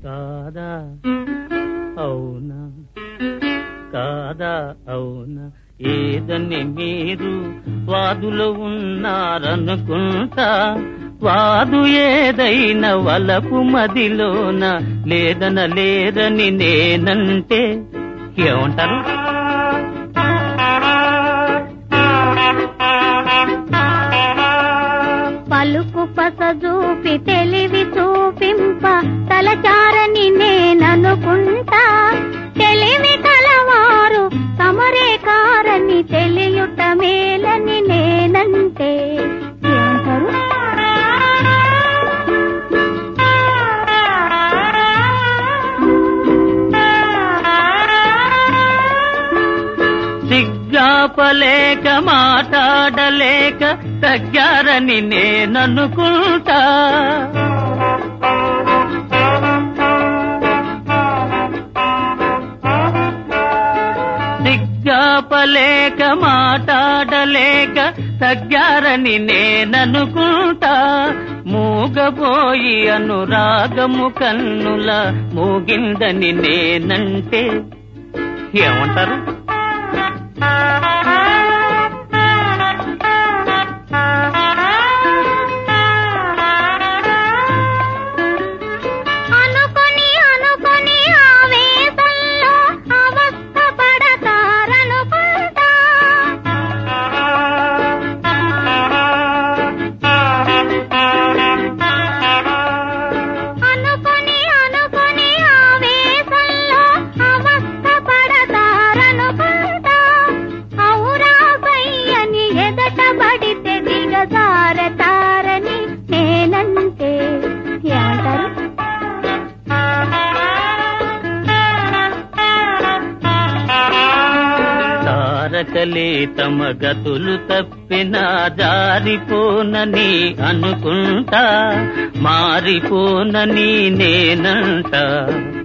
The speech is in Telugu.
కాదా అవునా కాదా అవునా ఏదని మీరు వాదులో ఉన్నారనుకుంటా వాదు ఏదైనా వలపు మదిలోన లేదన లేదని నేనంటే ఏమంటారు పలుకు పస చూపి తెలివి చూపింప తలచారని నేననుకుంటా తెలివి కలవారు తమరే కారని తెలియుట మేలని నేనంటే ఏమంటారు సిగ్గాపలేక మాట్లాడలేక తగ్గారని నేననుకుంటా సిగ్గాపలేక మాట్లాడలేక తగ్గారని నేననుకుంటా మూగబోయి అనురాగము కన్నుల మూగిందని నేనంటే ఏమంటారు అనుకొని అనుకొని ఆవేశంలో అవస్థ పడతారనుకుంటా అనుకొని అనుకొని ఆవేశంలో అవస్థ పడతారనుకుంటా ఔరా సయ్యని ఎదట పడితే దిగజారతారని నేనంటే ఏమంటారు తారకలే తమ గతులు తప్పిన జారిపోనని అనుకుంటా మారిపోనని నేనంట